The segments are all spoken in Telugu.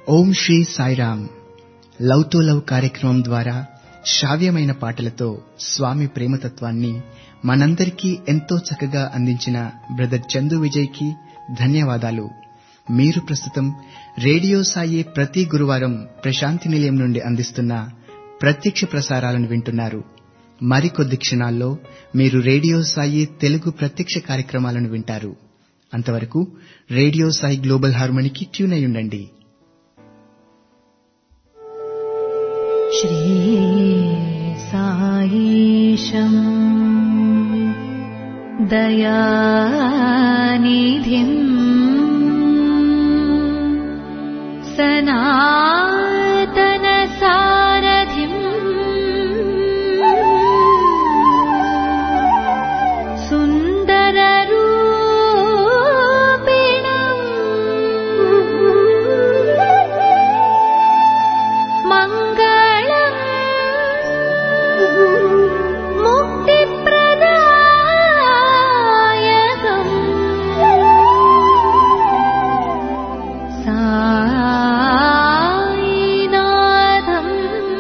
Om Shri Sairam love to love కార్యక్రమం ద్వారా శ్రావ్యమైన పాటలతో స్వామి ప్రేమతత్వాన్ని మనందరికీ ఎంతో చక్కగా అందించిన బ్రదర్ చందు విజయ్కి ధన్యవాదాలు మీరు ప్రస్తుతం రేడియో సాయి ప్రతి గురువారం ప్రశాంతి నిలయం నుండి అందిస్తున్న ప్రత్యక్ష ప్రసారాలను వింటున్నారు మరికొద్ది క్షణాల్లో మీరు రేడియో సాయి తెలుగు ప్రత్యక్ష కార్యక్రమాలను వింటారు అంతవరకు రేడియో సాయి గ్లోబల్ హార్మోనికి ట్యూన్ అయి ఉండండి श्रीसायीशम् दयानिधिम् सनातनसारथिम् सुन्दररूपिणम् मङ्गलम् मुक्तिप्रदायकम् सायिनाथम्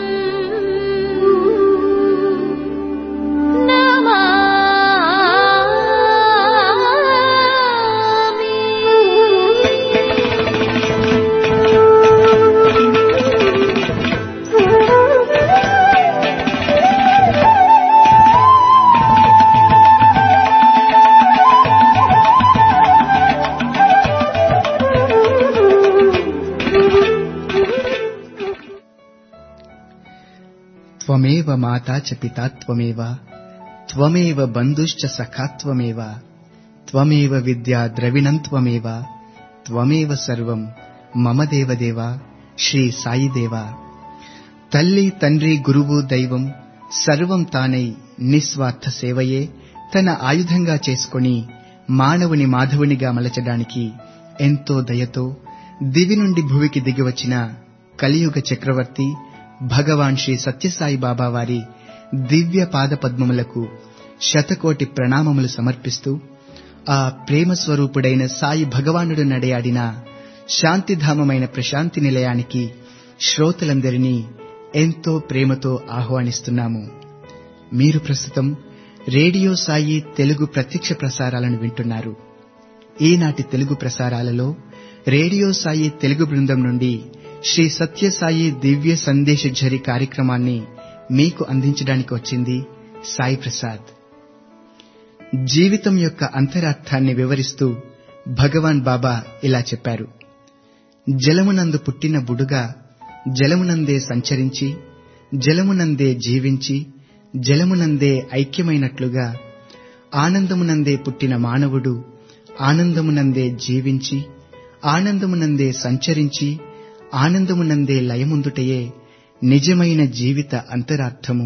త్వమేవ మాతా చ పితా త్వమేవ త్వమేవ బంధుశ్చ సఖా త్వమేవ త్వమేవ విద్యా ద్రవిణం త్వమేవ త్వమేవ సర్వం మమ దేవదేవ శ్రీ సాయిదేవ తల్లి తండ్రి గురువు దైవం సర్వం తానై నిస్వార్థ సేవయే తన ఆయుధంగా చేసుకొని మానవుని మాధవునిగా మలచడానికి ఎంతో దయతో దివి నుండి భువికి దిగివచ్చిన కలియుగ చక్రవర్తి భగవాన్ శ్రీ సత్యసాయి బాబా వారి దివ్య పాద పద్మములకు శతకోటి ప్రణామములు సమర్పిస్తూ ఆ ప్రేమ స్వరూపుడైన సాయి భగవానుడు నడయాడిన శాంతిధామమైన ప్రశాంతి నిలయానికి శ్రోతలందరినీ ఎంతో ప్రేమతో ఆహ్వానిస్తున్నాము మీరు ప్రస్తుతం రేడియో సాయి తెలుగు ప్రత్యక్ష ప్రసారాలను వింటున్నారు ఈనాటి తెలుగు ప్రసారాలలో రేడియో సాయి తెలుగు బృందం నుండి శ్రీ సత్యసాయి దివ్య సందేశ ఝరి కార్యక్రమాన్ని మీకు అందించడానికి వచ్చింది సాయి ప్రసాద్ జీవితం యొక్క అంతరార్థాన్ని వివరిస్తూ భగవాన్ బాబా ఇలా చెప్పారు జలమునందు పుట్టిన బుడుగా జలమునందే సంచరించి జలమునందే జీవించి జలమునందే ఐక్యమైనట్లుగా ఆనందమునందే పుట్టిన మానవుడు ఆనందమునందే జీవించి ఆనందమునందే సంచరించి ఆనందమునందే లయముందుటయే నిజమైన జీవిత అంతరార్థము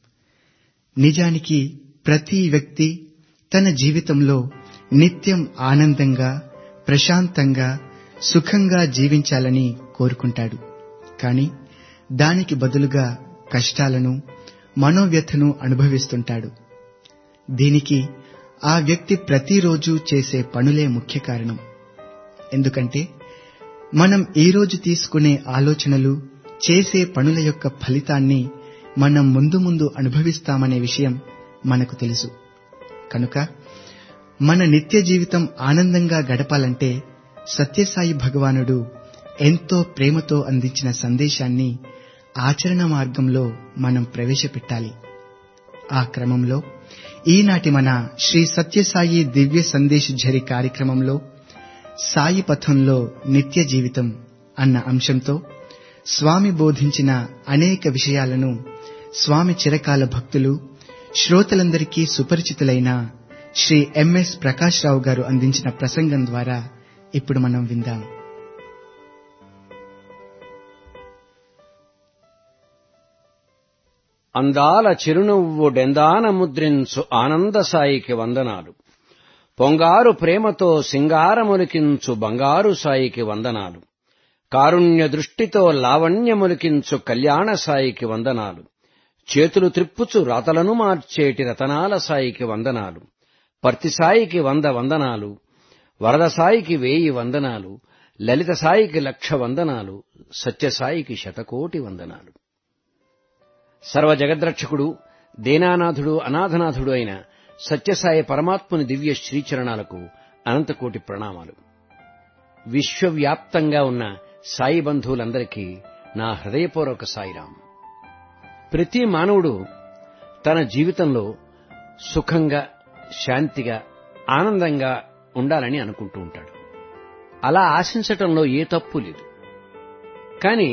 నిజానికి ప్రతి వ్యక్తి తన జీవితంలో నిత్యం ఆనందంగా ప్రశాంతంగా సుఖంగా జీవించాలని కోరుకుంటాడు కాని దానికి బదులుగా కష్టాలను మనోవ్యథను అనుభవిస్తుంటాడు దీనికి ఆ వ్యక్తి ప్రతిరోజు చేసే పనులే ముఖ్య కారణం ఎందుకంటే మనం ఈరోజు తీసుకునే ఆలోచనలు చేసే పనుల యొక్క ఫలితాన్ని మనం ముందు ముందు అనుభవిస్తామనే విషయం మనకు తెలుసు కనుక మన నిత్య జీవితం ఆనందంగా గడపాలంటే సత్యసాయి భగవానుడు ఎంతో ప్రేమతో అందించిన సందేశాన్ని ఆచరణ మార్గంలో మనం ప్రవేశపెట్టాలి ఆ క్రమంలో ఈనాటి మన శ్రీ సత్యసాయి దివ్య సందేశ ఝరి కార్యక్రమంలో సాయి పథంలో నిత్య జీవితం అన్న అంశంతో స్వామి బోధించిన అనేక విషయాలను స్వామి చిరకాల భక్తులు శ్రోతలందరికీ సుపరిచితులైన శ్రీ ఎంఎస్ ప్రకాష్ రావు గారు అందించిన ప్రసంగం ద్వారా ఇప్పుడు మనం విందాం అందాల చిరునవ్వు డెందాన ముద్రించు ఆనందసాయికి వందనాలు పొంగారు ప్రేమతో సింగారములికించు బంగారు సాయికి వందనాలు కారుణ్య దృష్టితో లావణ్యములికించు కళ్యాణ సాయికి వందనాలు చేతులు త్రిప్పుచు రాతలను మార్చేటి రతనాల సాయికి వందనాలు పర్తి సాయికి వంద వందనాలు వరద సాయికి వేయి వందనాలు లలిత సాయికి లక్ష వందనాలు సత్యసాయికి శతకోటి వందనాలు సర్వ జగద్రక్షకుడు దేనానాథుడు అనాథనాథుడు అయిన సత్యసాయి పరమాత్ముని దివ్య శ్రీచరణాలకు అనంతకోటి ప్రణామాలు విశ్వవ్యాప్తంగా ఉన్న సాయి బంధువులందరికీ నా హృదయపూర్వక సాయిరాం ప్రతి మానవుడు తన జీవితంలో సుఖంగా శాంతిగా ఆనందంగా ఉండాలని అనుకుంటూ ఉంటాడు అలా ఆశించటంలో ఏ తప్పు లేదు కానీ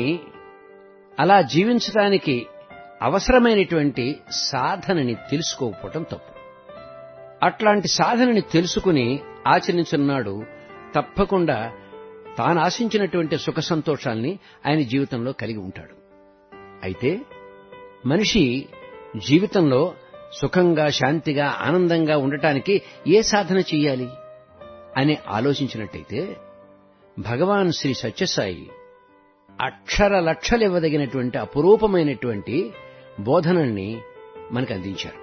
అలా జీవించడానికి అవసరమైనటువంటి సాధనని తెలుసుకోకపోవటం తప్పు అట్లాంటి సాధనని తెలుసుకుని ఆచరించున్నాడు తప్పకుండా తాను ఆశించినటువంటి సుఖ సంతోషాల్ని ఆయన జీవితంలో కలిగి ఉంటాడు అయితే మనిషి జీవితంలో సుఖంగా శాంతిగా ఆనందంగా ఉండటానికి ఏ సాధన చెయ్యాలి అని ఆలోచించినట్టయితే భగవాన్ శ్రీ సత్యసాయి అక్షర లక్షలివ్వదగినటువంటి అపురూపమైనటువంటి బోధనల్ని మనకు అందించారు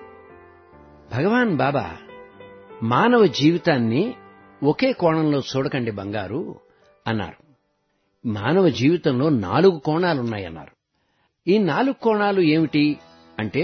భగవాన్ బాబా మానవ జీవితాన్ని ఒకే కోణంలో చూడకండి బంగారు అన్నారు మానవ జీవితంలో నాలుగు కోణాలున్నాయన్నారు ఈ నాలుగు కోణాలు ఏమిటి అంటే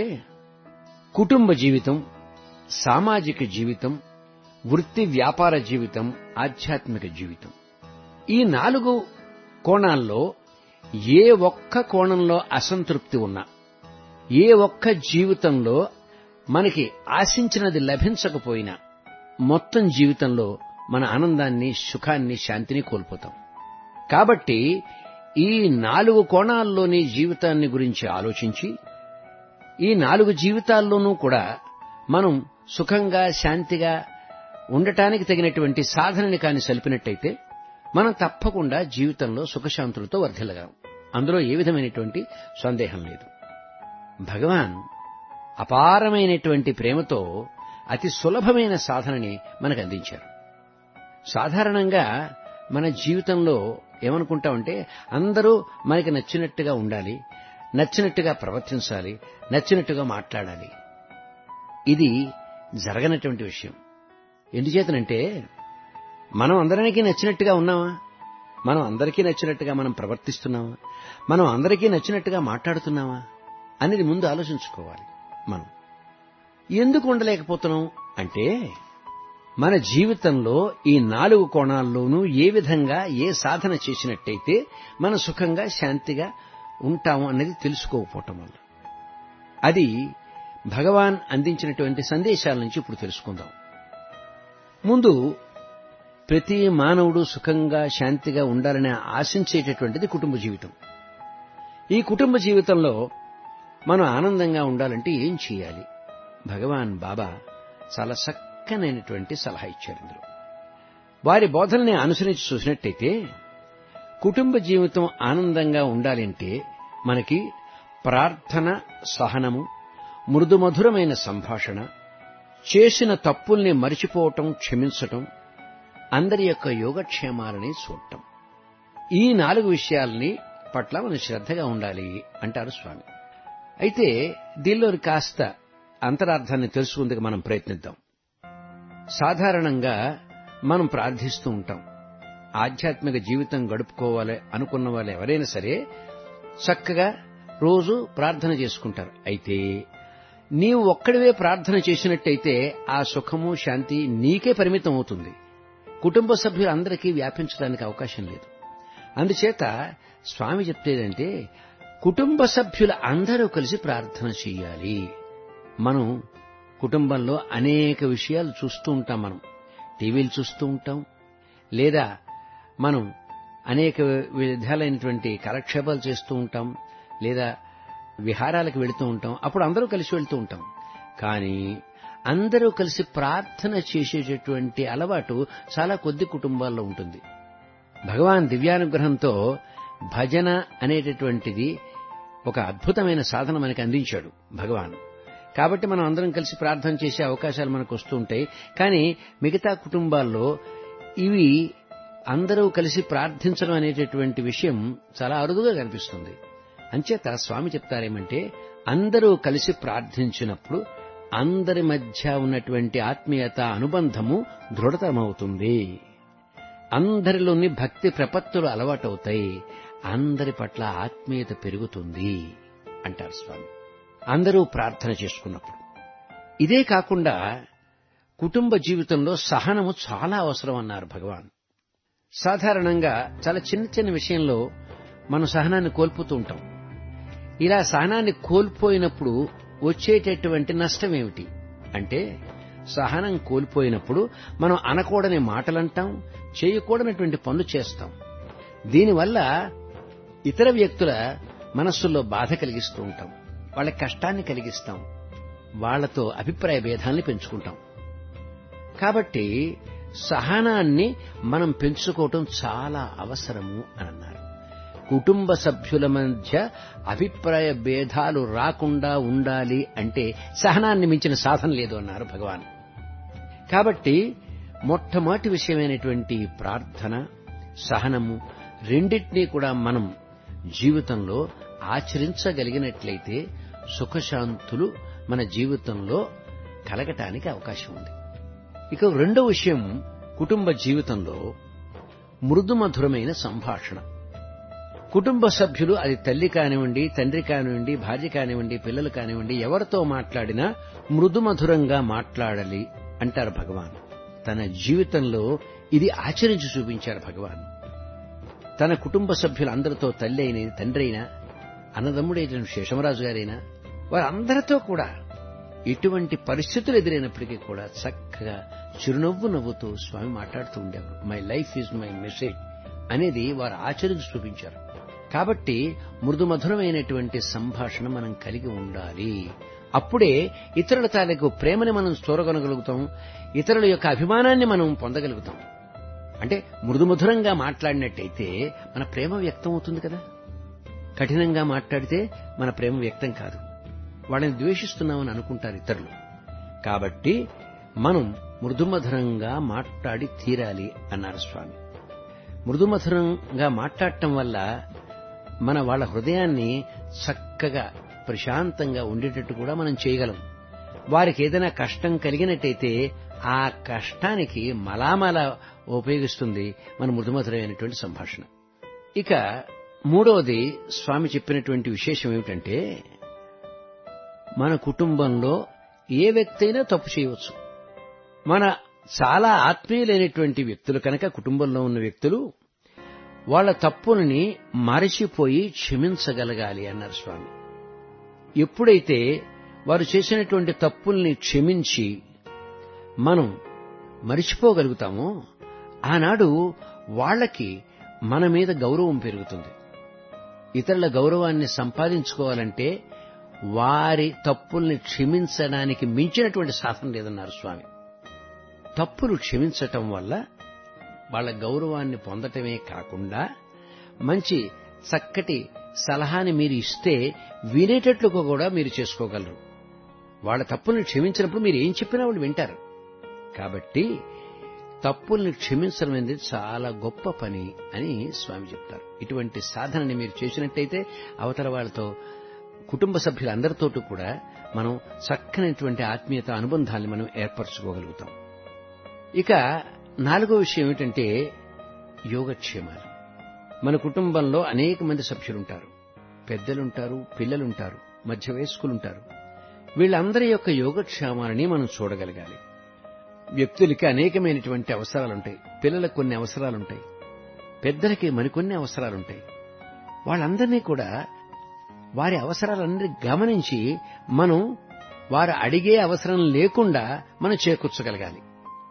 కుటుంబ జీవితం సామాజిక జీవితం వృత్తి వ్యాపార జీవితం ఆధ్యాత్మిక జీవితం ఈ నాలుగు కోణాల్లో ఏ ఒక్క కోణంలో అసంతృప్తి ఉన్నా ఏ ఒక్క జీవితంలో మనకి ఆశించినది లభించకపోయినా మొత్తం జీవితంలో మన ఆనందాన్ని సుఖాన్ని శాంతిని కోల్పోతాం కాబట్టి ఈ నాలుగు కోణాల్లోని జీవితాన్ని గురించి ఆలోచించి ఈ నాలుగు జీవితాల్లోనూ కూడా మనం సుఖంగా శాంతిగా ఉండటానికి తగినటువంటి సాధనని కాని సలిపినట్టయితే మనం తప్పకుండా జీవితంలో సుఖశాంతులతో వర్ధిల్లగలం అందులో ఏ విధమైనటువంటి సందేహం లేదు భగవాన్ అపారమైనటువంటి ప్రేమతో అతి సులభమైన సాధనని మనకు అందించారు సాధారణంగా మన జీవితంలో ఏమనుకుంటామంటే అందరూ మనకి నచ్చినట్టుగా ఉండాలి నచ్చినట్టుగా ప్రవర్తించాలి నచ్చినట్టుగా మాట్లాడాలి ఇది జరగనటువంటి విషయం ఎందుచేతనంటే మనం అందరికీ నచ్చినట్టుగా ఉన్నామా మనం అందరికీ నచ్చినట్టుగా మనం ప్రవర్తిస్తున్నామా మనం అందరికీ నచ్చినట్టుగా మాట్లాడుతున్నామా అనేది ముందు ఆలోచించుకోవాలి మనం ఎందుకు ఉండలేకపోతున్నాం అంటే మన జీవితంలో ఈ నాలుగు కోణాల్లోనూ ఏ విధంగా ఏ సాధన చేసినట్టయితే మన సుఖంగా శాంతిగా ఉంటాము అనేది తెలుసుకోకపోవటం వల్ల అది భగవాన్ అందించినటువంటి సందేశాల నుంచి ఇప్పుడు తెలుసుకుందాం ముందు ప్రతి మానవుడు సుఖంగా శాంతిగా ఉండాలని ఆశించేటటువంటిది కుటుంబ జీవితం ఈ కుటుంబ జీవితంలో మనం ఆనందంగా ఉండాలంటే ఏం చేయాలి భగవాన్ బాబా చాలా చక్కనైనటువంటి సలహా ఇచ్చారు ఇందులో వారి బోధనని అనుసరించి చూసినట్టయితే కుటుంబ జీవితం ఆనందంగా ఉండాలంటే మనకి ప్రార్థన సహనము మృదుమధురమైన సంభాషణ చేసిన తప్పుల్ని మరిచిపోవటం క్షమించటం అందరి యొక్క యోగక్షేమాలని చూడటం ఈ నాలుగు విషయాల్ని పట్ల మనం శ్రద్ధగా ఉండాలి అంటారు స్వామి అయితే దీనిలో కాస్త అంతరార్థాన్ని తెలుసుకుందుకు మనం ప్రయత్నిద్దాం సాధారణంగా మనం ప్రార్థిస్తూ ఉంటాం ఆధ్యాత్మిక జీవితం గడుపుకోవాలి అనుకున్న వాళ్ళు ఎవరైనా సరే చక్కగా రోజు ప్రార్థన చేసుకుంటారు అయితే నీవు ఒక్కడివే ప్రార్థన చేసినట్టయితే ఆ సుఖము శాంతి నీకే పరిమితం అవుతుంది కుటుంబ సభ్యులందరికీ వ్యాపించడానికి అవకాశం లేదు అందుచేత స్వామి చెప్తేదంటే కుటుంబ సభ్యులు అందరూ కలిసి ప్రార్థన చేయాలి మనం కుటుంబంలో అనేక విషయాలు చూస్తూ ఉంటాం మనం టీవీలు చూస్తూ ఉంటాం లేదా మనం అనేక విధాలైనటువంటి కాలక్షేపాలు చేస్తూ ఉంటాం లేదా విహారాలకు వెళుతూ ఉంటాం అప్పుడు అందరూ కలిసి వెళ్తూ ఉంటాం కానీ అందరూ కలిసి ప్రార్థన చేసేటటువంటి అలవాటు చాలా కొద్ది కుటుంబాల్లో ఉంటుంది భగవాన్ దివ్యానుగ్రహంతో భజన అనేటటువంటిది ఒక అద్భుతమైన సాధన మనకి అందించాడు భగవాన్ కాబట్టి మనం అందరం కలిసి ప్రార్థన చేసే అవకాశాలు మనకు వస్తూ ఉంటాయి కానీ మిగతా కుటుంబాల్లో ఇవి అందరూ కలిసి ప్రార్థించడం అనేటటువంటి విషయం చాలా అరుదుగా కనిపిస్తుంది అంచేత స్వామి చెప్తారేమంటే అందరూ కలిసి ప్రార్థించినప్పుడు అందరి మధ్య ఉన్నటువంటి ఆత్మీయత అనుబంధము దృఢతరమవుతుంది అందరిలోని భక్తి ప్రపత్తులు అలవాటవుతాయి అందరి పట్ల ఆత్మీయత పెరుగుతుంది అంటారు స్వామి అందరూ ప్రార్థన చేసుకున్నప్పుడు ఇదే కాకుండా కుటుంబ జీవితంలో సహనము చాలా అవసరం అన్నారు భగవాన్ సాధారణంగా చాలా చిన్న చిన్న విషయంలో మనం సహనాన్ని కోల్పోతూ ఉంటాం ఇలా సహనాన్ని కోల్పోయినప్పుడు వచ్చేటటువంటి నష్టం ఏమిటి అంటే సహనం కోల్పోయినప్పుడు మనం అనకూడని మాటలంటాం చేయకూడనటువంటి పనులు చేస్తాం దీనివల్ల ఇతర వ్యక్తుల మనస్సుల్లో బాధ కలిగిస్తూ ఉంటాం వాళ్ళ కష్టాన్ని కలిగిస్తాం వాళ్లతో అభిప్రాయ భేదాల్ని పెంచుకుంటాం కాబట్టి సహనాన్ని మనం పెంచుకోవటం చాలా అవసరము అని అన్నారు కుటుంబ సభ్యుల మధ్య అభిప్రాయ భేదాలు రాకుండా ఉండాలి అంటే సహనాన్ని మించిన సాధన లేదు అన్నారు భగవాన్ కాబట్టి మొట్టమొదటి విషయమైనటువంటి ప్రార్థన సహనము రెండింటినీ కూడా మనం జీవితంలో ఆచరించగలిగినట్లయితే సుఖశాంతులు మన జీవితంలో కలగటానికి అవకాశం ఉంది ఇక రెండో విషయం కుటుంబ జీవితంలో మృదుమధురమైన సంభాషణ కుటుంబ సభ్యులు అది తల్లి కానివ్వండి తండ్రి కానివ్వండి భార్య కానివ్వండి పిల్లలు కానివ్వండి ఎవరితో మాట్లాడినా మృదుమధురంగా మాట్లాడాలి అంటారు భగవాన్ తన జీవితంలో ఇది ఆచరించి చూపించారు భగవాన్ తన కుటుంబ సభ్యులందరితో తల్లి అయిన తండ్రి అయినా అన్నదమ్ముడైన శేషమరాజు గారైనా వారందరితో కూడా ఎటువంటి పరిస్థితులు ఎదురైనప్పటికీ కూడా చక్కగా చిరునవ్వు నవ్వుతూ స్వామి మాట్లాడుతూ ఉండేవారు my life is my message అనేది వారు ఆచరించి చూపించారు కాబట్టి మృదుమధురమైనటువంటి సంభాషణ మనం కలిగి ఉండాలి అప్పుడే ఇతరుల తాలూకు ప్రేమని మనం చూరగొనగలుగుతాం ఇతరుల యొక్క అభిమానాన్ని మనం పొందగలుగుతాం అంటే మృదుమధురంగా మాట్లాడినట్టయితే మన ప్రేమ వ్యక్తం అవుతుంది కదా కఠినంగా మాట్లాడితే మన ప్రేమ వ్యక్తం కాదు వాళ్ళని ద్వేషిస్తున్నామని అనుకుంటారు ఇతరులు కాబట్టి మనం మృదుమధురంగా మాట్లాడి తీరాలి అన్నారు స్వామి మృదుమధురంగా మాట్లాడటం వల్ల మన వాళ్ళ హృదయాన్ని చక్కగా ప్రశాంతంగా ఉండేటట్టు కూడా మనం చేయగలం వారికి ఏదైనా కష్టం కలిగినట్టయితే ఆ కష్టానికి మలామల ఉపయోగిస్తుంది మన మృదుమధురమైనటువంటి సంభాషణ ఇక మూడవది స్వామి చెప్పినటువంటి విశేషం ఏమిటంటే మన కుటుంబంలో ఏ వ్యక్తి అయినా తప్పు చేయవచ్చు మన చాలా ఆత్మీయులైనటువంటి వ్యక్తులు కనుక కుటుంబంలో ఉన్న వ్యక్తులు వాళ్ళ తప్పులని మరచిపోయి క్షమించగలగాలి అన్నారు స్వామి ఎప్పుడైతే వారు చేసినటువంటి తప్పుల్ని క్షమించి మనం మరిచిపోగలుగుతామో ఆనాడు వాళ్ళకి మన మీద గౌరవం పెరుగుతుంది ఇతరుల గౌరవాన్ని సంపాదించుకోవాలంటే వారి తప్పుల్ని క్షమించడానికి మించినటువంటి సాధన లేదన్నారు స్వామి తప్పులు క్షమించటం వల్ల వాళ్ళ గౌరవాన్ని పొందటమే కాకుండా మంచి చక్కటి సలహాని మీరు ఇస్తే వినేటట్లుగా కూడా మీరు చేసుకోగలరు వాళ్ళ తప్పుల్ని క్షమించినప్పుడు మీరు ఏం చెప్పినా వాళ్ళు వింటారు కాబట్టి తప్పుల్ని క్షమించడం అనేది చాలా గొప్ప పని అని స్వామి చెప్తారు ఇటువంటి సాధనని మీరు చేసినట్టయితే అవతల వాళ్ళతో కుటుంబ సభ్యులందరితో కూడా మనం చక్కనటువంటి ఆత్మీయత అనుబంధాన్ని మనం ఏర్పరచుకోగలుగుతాం ఇక నాలుగో విషయం ఏమిటంటే యోగక్షేమాలు మన కుటుంబంలో అనేక మంది సభ్యులుంటారు పెద్దలుంటారు పిల్లలుంటారు మధ్య వయస్కులుంటారు వీళ్ళందరి యొక్క యోగక్షేమాలని మనం చూడగలగాలి వ్యక్తులకి అనేకమైనటువంటి అవసరాలుంటాయి పిల్లలకు కొన్ని అవసరాలుంటాయి పెద్దలకి మరికొన్ని అవసరాలుంటాయి వాళ్ళందరినీ కూడా వారి అవసరాలన్నీ గమనించి మనం వారు అడిగే అవసరం లేకుండా మనం చేకూర్చగలగాలి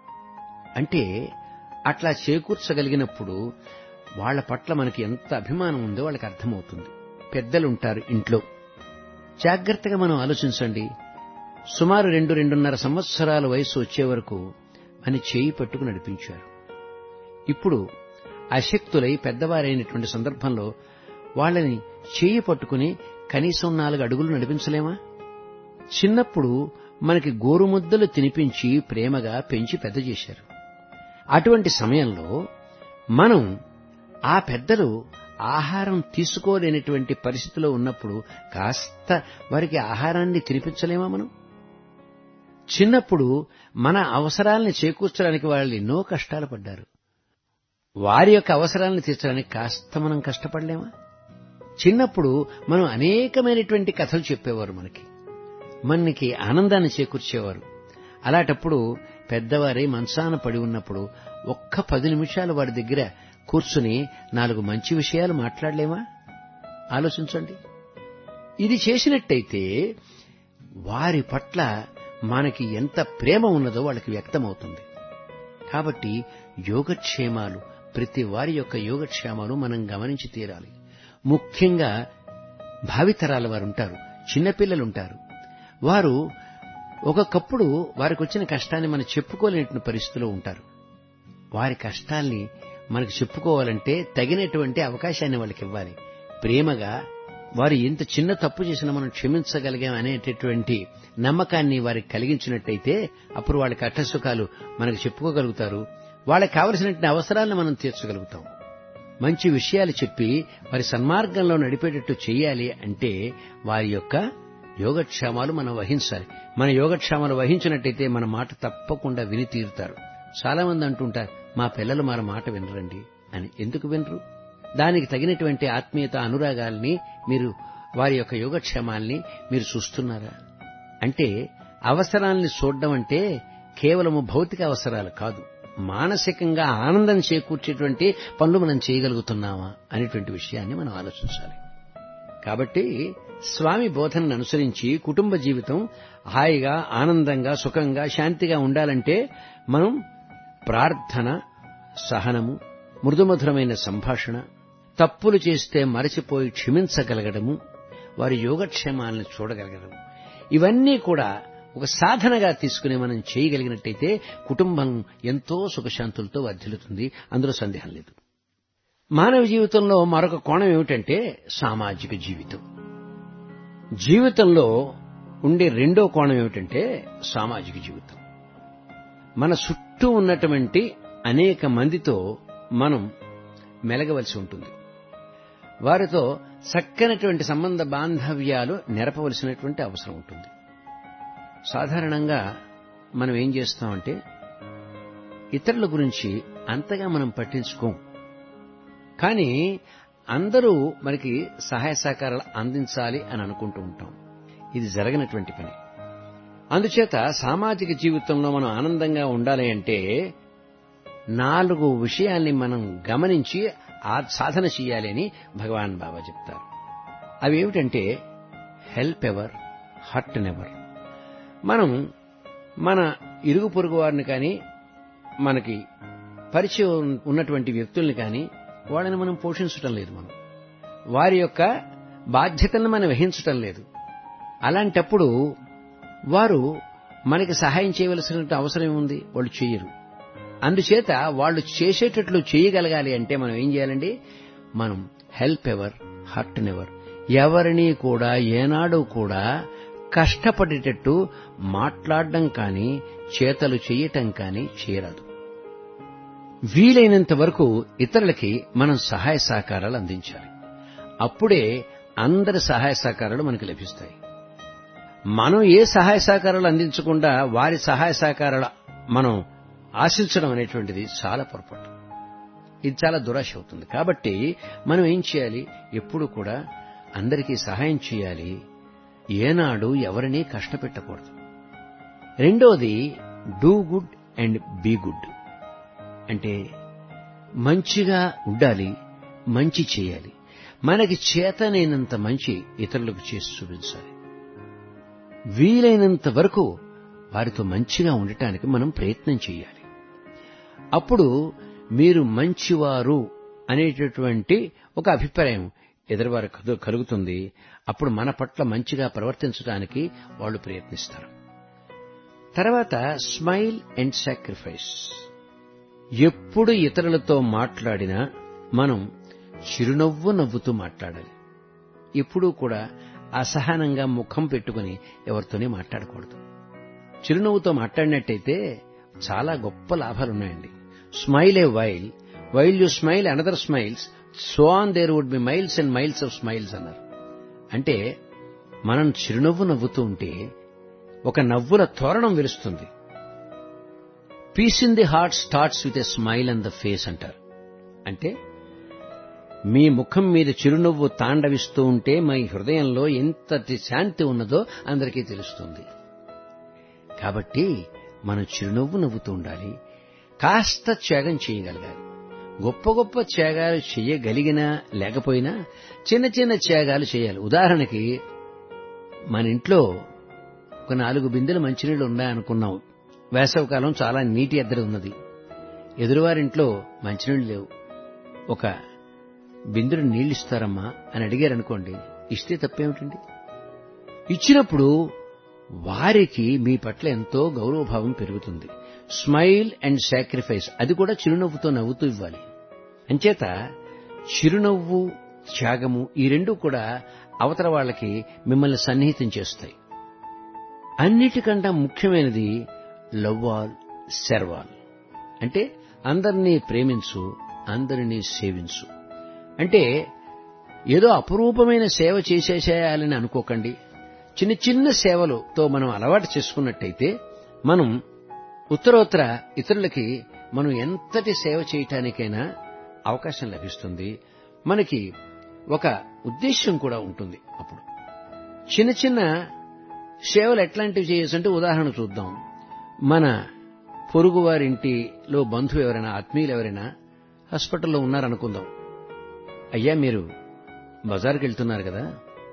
అంటే అట్లా చేకూర్చగలిగినప్పుడు వాళ్ళ పట్ల మనకి ఎంత అభిమానం ఉందో వాళ్ళకి అర్థమవుతుంది పెద్దలుంటారు ఇంట్లో జాగ్రత్తగా మనం ఆలోచించండి సుమారు రెండు రెండున్నర సంవత్సరాల వయసు వచ్చే వరకు అని చేయి పట్టుకు నడిపించారు ఇప్పుడు అశక్తులై పెద్దవారైనటువంటి సందర్భంలో వాళ్ళని చేయి పట్టుకుని కనీసం నాలుగు అడుగులు నడిపించలేమా చిన్నప్పుడు మనకి గోరుముద్దలు తినిపించి ప్రేమగా పెంచి పెద్ద చేశారు అటువంటి సమయంలో మనం ఆ పెద్దలు ఆహారం తీసుకోలేనటువంటి పరిస్థితిలో ఉన్నప్పుడు కాస్త వారికి ఆహారాన్ని తినిపించలేమా మనం చిన్నప్పుడు మన అవసరాల్ని చేకూర్చడానికి వాళ్ళు ఎన్నో కష్టాలు పడ్డారు వారి యొక్క అవసరాలను తీర్చడానికి కాస్త మనం కష్టపడలేమా చిన్నప్పుడు మనం అనేకమైనటువంటి కథలు చెప్పేవారు మనకి మనకి ఆనందాన్ని చేకూర్చేవారు అలాంటప్పుడు పెద్దవారి మంచాన పడి ఉన్నప్పుడు ఒక్క పది నిమిషాలు వారి దగ్గర కూర్చుని నాలుగు మంచి విషయాలు మాట్లాడలేమా ఆలోచించండి ఇది చేసినట్టయితే వారి పట్ల మనకి ఎంత ప్రేమ ఉన్నదో వాళ్ళకి వ్యక్తమవుతుంది కాబట్టి యోగక్షేమాలు ప్రతి వారి యొక్క యోగక్షేమాలు మనం గమనించి తీరాలి ముఖ్యంగా భావితరాల వారు ఉంటారు చిన్నపిల్లలు ఉంటారు వారు ఒక్కొక్కప్పుడు వారికి వచ్చిన కష్టాన్ని మనం చెప్పుకోలేని పరిస్థితిలో ఉంటారు వారి కష్టాల్ని మనకు చెప్పుకోవాలంటే తగినటువంటి అవకాశాన్ని వాళ్ళకి ఇవ్వాలి ప్రేమగా వారు ఎంత చిన్న తప్పు చేసినా మనం క్షమించగలిగాం అనేటటువంటి నమ్మకాన్ని వారికి కలిగించినట్టయితే అప్పుడు వాళ్ళ కష్టసుఖాలు మనకు చెప్పుకోగలుగుతారు వాళ్ళకి కావలసినటువంటి అవసరాలను మనం తీర్చగలుగుతాం మంచి విషయాలు చెప్పి వారి సన్మార్గంలో నడిపేటట్టు చేయాలి అంటే వారి యొక్క యోగక్షేమాలు మనం వహించాలి మన యోగక్షేమాలు వహించినట్టయితే మన మాట తప్పకుండా విని తీరుతారు చాలా మంది అంటుంటారు మా పిల్లలు మన మాట వినరండి అని ఎందుకు వినరు దానికి తగినటువంటి ఆత్మీయత అనురాగాల్ని మీరు వారి యొక్క యోగక్షేమాల్ని మీరు చూస్తున్నారా అంటే అవసరాల్ని చూడడం అంటే కేవలము భౌతిక అవసరాలు కాదు మానసికంగా ఆనందం చేకూర్చేటువంటి పనులు మనం చేయగలుగుతున్నామా అనేటువంటి విషయాన్ని మనం ఆలోచించాలి కాబట్టి స్వామి బోధనను అనుసరించి కుటుంబ జీవితం హాయిగా ఆనందంగా సుఖంగా శాంతిగా ఉండాలంటే మనం ప్రార్థన సహనము మృదుమధురమైన సంభాషణ తప్పులు చేస్తే మరచిపోయి క్షమించగలగడము వారి యోగక్షేమాలను చూడగలగడం ఇవన్నీ కూడా ఒక సాధనగా తీసుకుని మనం చేయగలిగినట్టయితే కుటుంబం ఎంతో సుఖశాంతులతో వర్ధిల్లుతుంది అందులో సందేహం లేదు మానవ జీవితంలో మరొక కోణం ఏమిటంటే సామాజిక జీవితం జీవితంలో ఉండే రెండో కోణం ఏమిటంటే సామాజిక జీవితం మన చుట్టూ ఉన్నటువంటి అనేక మందితో మనం మెలగవలసి ఉంటుంది వారితో చక్కనటువంటి సంబంధ బాంధవ్యాలు నెరపవలసినటువంటి అవసరం ఉంటుంది సాధారణంగా మనం ఏం చేస్తామంటే ఇతరుల గురించి అంతగా మనం పట్టించుకోం కానీ అందరూ మనకి సహాయ సహకారాలు అందించాలి అని అనుకుంటూ ఉంటాం ఇది జరగనటువంటి పని అందుచేత సామాజిక జీవితంలో మనం ఆనందంగా ఉండాలి అంటే నాలుగు విషయాల్ని మనం గమనించి ఆ సాధన చేయాలి అని భగవాన్ బాబా చెప్తారు అవి ఏమిటంటే హెల్ప్ ఎవర్ హర్ట్ నెవర్ మనం మన ఇరుగు పొరుగు వారిని కానీ మనకి పరిచయం ఉన్నటువంటి వ్యక్తుల్ని కానీ వాళ్ళని మనం పోషించటం లేదు మనం వారి యొక్క బాధ్యతలను మనం వహించటం లేదు అలాంటప్పుడు వారు మనకి సహాయం చేయవలసిన అవసరం ఏముంది వాళ్ళు చేయరు అందుచేత వాళ్ళు చేసేటట్లు చేయగలగాలి అంటే మనం ఏం చేయాలండి మనం హెల్ప్ ఎవర్ హర్ట్ నెవర్ ఎవరిని కూడా ఏనాడు కూడా కష్టపడేటట్టు మాట్లాడడం కానీ చేతలు చేయటం కానీ చేయరాదు వీలైనంత వరకు ఇతరులకి మనం సహాయ సహకారాలు అందించాలి అప్పుడే అందరి సహాయ సహకారాలు మనకు లభిస్తాయి మనం ఏ సహాయ సహకారాలు అందించకుండా వారి సహాయ సహకారాలు మనం ఆశించడం అనేటువంటిది చాలా పొరపాటు ఇది చాలా దురాశ అవుతుంది కాబట్టి మనం ఏం చేయాలి ఎప్పుడు కూడా అందరికీ సహాయం చేయాలి ఏనాడు ఎవరినీ కష్టపెట్టకూడదు రెండోది do good and be good అంటే మంచిగా ఉండాలి మంచి చేయాలి మనకి చేతనైనంత మంచి ఇతరులకు చేసి చూపించాలి వీలైనంత వరకు వారితో మంచిగా ఉండటానికి మనం ప్రయత్నం చేయాలి అప్పుడు మీరు మంచివారు అనేటటువంటి ఒక అభిప్రాయం ఎదురువారు కలుగుతుంది అప్పుడు మన పట్ల మంచిగా ప్రవర్తించడానికి వాళ్ళు ప్రయత్నిస్తారు తర్వాత స్మైల్ అండ్ సాక్రిఫైస్ ఎప్పుడు ఇతరులతో మాట్లాడినా మనం చిరునవ్వు నవ్వుతూ మాట్లాడాలి ఎప్పుడూ కూడా అసహనంగా ముఖం పెట్టుకుని ఎవరితోనే మాట్లాడకూడదు చిరునవ్వుతో మాట్లాడినట్టయితే చాలా గొప్ప లాభాలున్నాయండి smile a while while you smile another smiles so on there would be miles and miles of smiles అన్నారు అంటే మనం చిరునవ్వు నవ్వుతూ ఉంటే ఒక నవ్వుల తోరణం వెలుస్తుంది peace in the heart starts with a smile and the face అంటారు అంటే మీ ముఖం మీద చిరునవ్వు తాండవిస్తూ ఉంటే మీ హృదయంలో ఎంతటి శాంతి ఉన్నదో అందరికీ తెలుస్తుంది కాబట్టి మనం చిరునవ్వు నవ్వుతూ ఉండాలి కాస్త త్యాగం చేయగలగాలి గొప్ప గొప్ప త్యాగాలు చేయగలిగినా లేకపోయినా చిన్న చిన్న త్యాగాలు చేయాలి ఉదాహరణకి మన ఇంట్లో ఒక నాలుగు బిందెలు మంచినీళ్ళు ఉన్నాయనుకున్నాం వేసవకాలం చాలా నీటి ఎద్దడి ఉన్నది ఎదురువారింట్లో మంచినీళ్ళు లేవు ఒక బిందుడు నీళ్ళు ఇస్తారమ్మా అని అడిగారనుకోండి ఇస్తే తప్పేమిటండి ఇచ్చినప్పుడు వారికి మీ పట్ల ఎంతో గౌరవభావం పెరుగుతుంది స్మైల్ అండ్ సాక్రిఫైస్ అది కూడా చిరునవ్వుతో నవ్వుతూ ఇవ్వాలి అంచేత చిరునవ్వు త్యాగము ఈ రెండు కూడా అవతల వాళ్ళకి మిమ్మల్ని సన్నిహితం చేస్తాయి అన్నిటికంటే ముఖ్యమైనది లవ్వాల్ సెర్వాల్ అంటే అందరినీ ప్రేమించు అందరినీ సేవించు అంటే ఏదో అపురూపమైన సేవ చేసేసేయాలని అనుకోకండి చిన్న చిన్న సేవలతో మనం అలవాటు చేసుకున్నట్టయితే మనం ఉత్తరోత్తర ఇతరులకి మనం ఎంతటి సేవ చేయటానికైనా అవకాశం లభిస్తుంది మనకి ఒక ఉద్దేశం కూడా ఉంటుంది అప్పుడు చిన్న చిన్న సేవలు ఎట్లాంటివి చేయొచ్చు అంటే ఉదాహరణ చూద్దాం మన పొరుగువారింటిలో బంధువు ఎవరైనా ఆత్మీయులు ఎవరైనా హాస్పిటల్లో ఉన్నారనుకుందాం అయ్యా మీరు బజార్కి వెళ్తున్నారు కదా